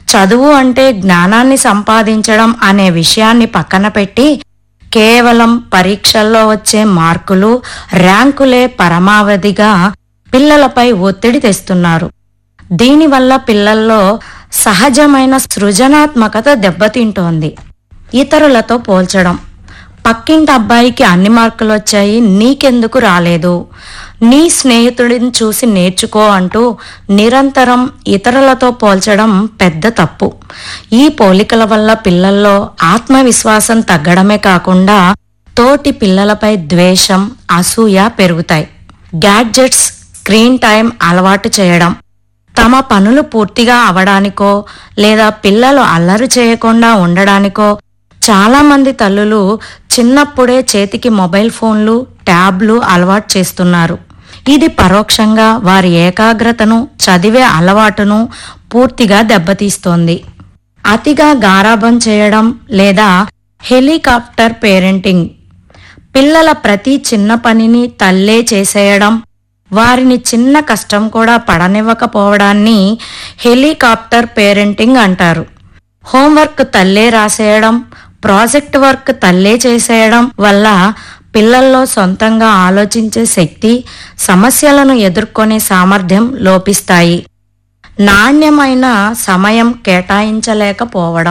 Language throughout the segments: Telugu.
చదువు అంటే జ్ఞానాన్ని సంపాదించడం అనే విషయాన్ని పక్కన పెట్టి కేవలం పరీక్షల్లో వచ్చే మార్కులు ర్యాంకులే పరమావధిగా పిల్లలపై ఒత్తిడి తెస్తున్నారు దీనివల్ల పిల్లల్లో సహజమైన సృజనాత్మకత దెబ్బతింటోంది ఇతరులతో పోల్చడం పక్కింటి అబ్బాయికి అన్ని మార్కులు వచ్చాయి నీకెందుకు రాలేదు నీ స్నేహితుడిని చూసి నేర్చుకో అంటూ నిరంతరం ఇతరులతో పోల్చడం పెద్ద తప్పు ఈ పోలికల వల్ల పిల్లల్లో ఆత్మవిశ్వాసం తగ్గడమే కాకుండా తోటి పిల్లలపై ద్వేషం అసూయ పెరుగుతాయి గ్యాడ్జెట్స్ స్క్రీన్ టైం అలవాటు చేయడం తమ పనులు పూర్తిగా అవడానికో లేదా పిల్లలు అల్లరి చేయకుండా ఉండడానికో చాలా మంది తల్లులు చిన్నప్పుడే చేతికి మొబైల్ ఫోన్లు ట్యాబ్లు అలవాటు చేస్తున్నారు ఇది పరోక్షంగా వారి ఏకాగ్రతను చదివే అలవాటును పూర్తిగా దెబ్బతీస్తోంది అతిగా గారాబం చేయడం లేదా హెలికాప్టర్ పేరెంటింగ్ పిల్లల ప్రతి చిన్న పనిని తల్లే చేసేయడం వారిని చిన్న కష్టం కూడా పడనివ్వకపోవడాన్ని హెలికాప్టర్ పేరెంటింగ్ అంటారు హోంవర్క్ తల్లే రాసేయడం ప్రాజెక్ట్ వర్క్ తల్లే చేసేయడం వల్ల పిల్లల్లో సొంతంగా ఆలోచించే శక్తి సమస్యలను ఎదుర్కొనే సామర్థ్యం లోపిస్తాయి నాణ్యమైన సమయం కేటాయించలేకపోవడం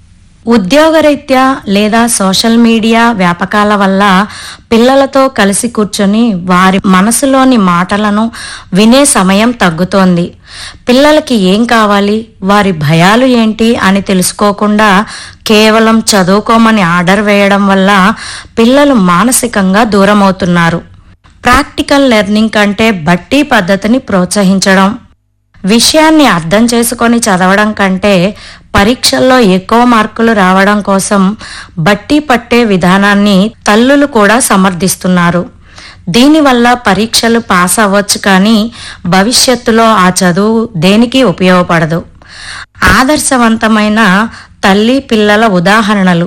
ఉద్యోగరీత్యా లేదా సోషల్ మీడియా వ్యాపకాల వల్ల పిల్లలతో కలిసి కూర్చొని వారి మనసులోని మాటలను వినే సమయం తగ్గుతోంది పిల్లలకి ఏం కావాలి వారి భయాలు ఏంటి అని తెలుసుకోకుండా కేవలం చదువుకోమని ఆర్డర్ వేయడం వల్ల పిల్లలు మానసికంగా దూరమవుతున్నారు ప్రాక్టికల్ లెర్నింగ్ కంటే బట్టి పద్ధతిని ప్రోత్సహించడం విషయాన్ని అర్థం చేసుకొని చదవడం కంటే పరీక్షల్లో ఎక్కువ మార్కులు రావడం కోసం బట్టి పట్టే విధానాన్ని తల్లులు కూడా సమర్థిస్తున్నారు దీనివల్ల పరీక్షలు పాస్ అవ్వచ్చు కానీ భవిష్యత్తులో ఆ చదువు దేనికి ఉపయోగపడదు ఆదర్శవంతమైన తల్లి పిల్లల ఉదాహరణలు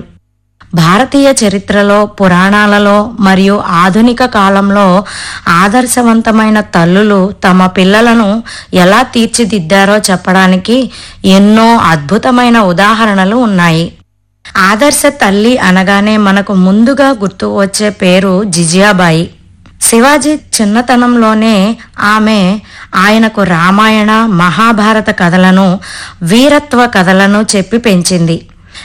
భారతీయ చరిత్రలో పురాణాలలో మరియు ఆధునిక కాలంలో ఆదర్శవంతమైన తల్లులు తమ పిల్లలను ఎలా తీర్చిదిద్దారో చెప్పడానికి ఎన్నో అద్భుతమైన ఉదాహరణలు ఉన్నాయి ఆదర్శ తల్లి అనగానే మనకు ముందుగా గుర్తు వచ్చే పేరు జిజియాబాయి శివాజీ చిన్నతనంలోనే ఆమె ఆయనకు రామాయణ మహాభారత కథలను వీరత్వ కథలను చెప్పి పెంచింది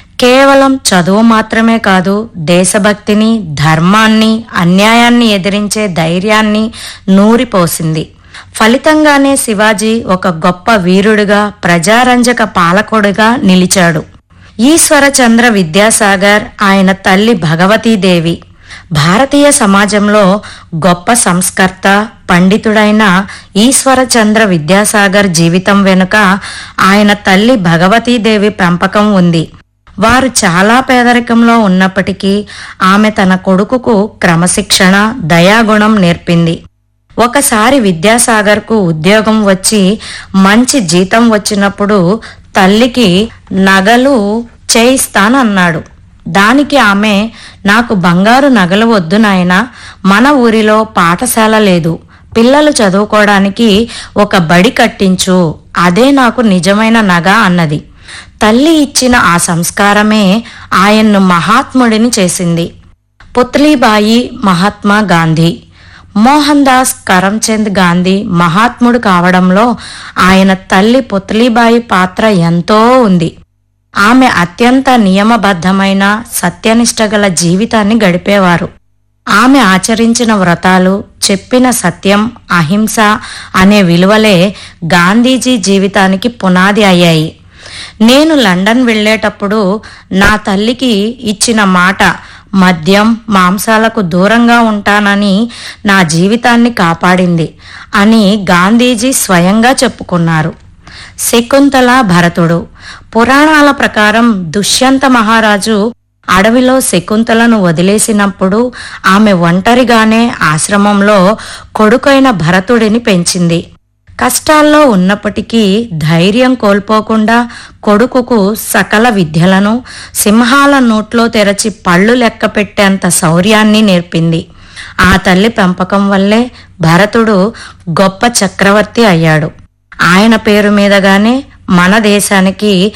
కేవలం చదువు మాత్రమే కాదు దేశభక్తిని ధర్మాన్ని అన్యాయాన్ని ఎదిరించే ధైర్యాన్ని నూరిపోసింది ఫలితంగానే శివాజీ ఒక గొప్ప వీరుడిగా ప్రజారంజక పాలకుడిగా నిలిచాడు ఈశ్వరచంద్ర విద్యాసాగర్ ఆయన తల్లి భగవతీదేవి భారతీయ సమాజంలో గొప్ప సంస్కర్త పండితుడైన ఈశ్వరచంద్ర విద్యాసాగర్ జీవితం వెనుక ఆయన తల్లి భగవతీదేవి పెంపకం ఉంది వారు చాలా పేదరికంలో ఉన్నప్పటికీ ఆమె తన కొడుకుకు క్రమశిక్షణ దయాగుణం నేర్పింది ఒకసారి విద్యాసాగర్కు ఉద్యోగం వచ్చి మంచి జీతం వచ్చినప్పుడు తల్లికి నగలు చేయిస్తానన్నాడు దానికి ఆమె నాకు బంగారు నగలు వద్దు నాయనా మన ఊరిలో పాఠశాల లేదు పిల్లలు చదువుకోవడానికి ఒక బడి కట్టించు అదే నాకు నిజమైన నగ అన్నది తల్లి ఇచ్చిన ఆ సంస్కారమే ఆయన్ను మహాత్ముడిని చేసింది పుత్లీబాయి మహాత్మా గాంధీ మోహన్ దాస్ కరంచంద్ గాంధీ మహాత్ముడు కావడంలో ఆయన తల్లి పుత్లీబాయి పాత్ర ఎంతో ఉంది ఆమె అత్యంత నియమబద్ధమైన సత్యనిష్ట గల జీవితాన్ని గడిపేవారు ఆమె ఆచరించిన వ్రతాలు చెప్పిన సత్యం అహింస అనే విలువలే గాంధీజీ జీవితానికి పునాది అయ్యాయి నేను లండన్ వెళ్ళేటప్పుడు నా తల్లికి ఇచ్చిన మాట మద్యం మాంసాలకు దూరంగా ఉంటానని నా జీవితాన్ని కాపాడింది అని గాంధీజీ స్వయంగా చెప్పుకున్నారు శకుంతల భరతుడు పురాణాల ప్రకారం దుష్యంత మహారాజు అడవిలో శకుంతలను వదిలేసినప్పుడు ఆమె ఒంటరిగానే ఆశ్రమంలో కొడుకైన భరతుడిని పెంచింది కష్టాల్లో ఉన్నప్పటికీ ధైర్యం కోల్పోకుండా కొడుకుకు సకల విద్యలను సింహాల నోట్లో తెరచి పళ్ళు లెక్క పెట్టేంత శౌర్యాన్ని నేర్పింది ఆ తల్లి పెంపకం వల్లే భరతుడు గొప్ప చక్రవర్తి అయ్యాడు ఆయన పేరు మీదగానే మన దేశానికి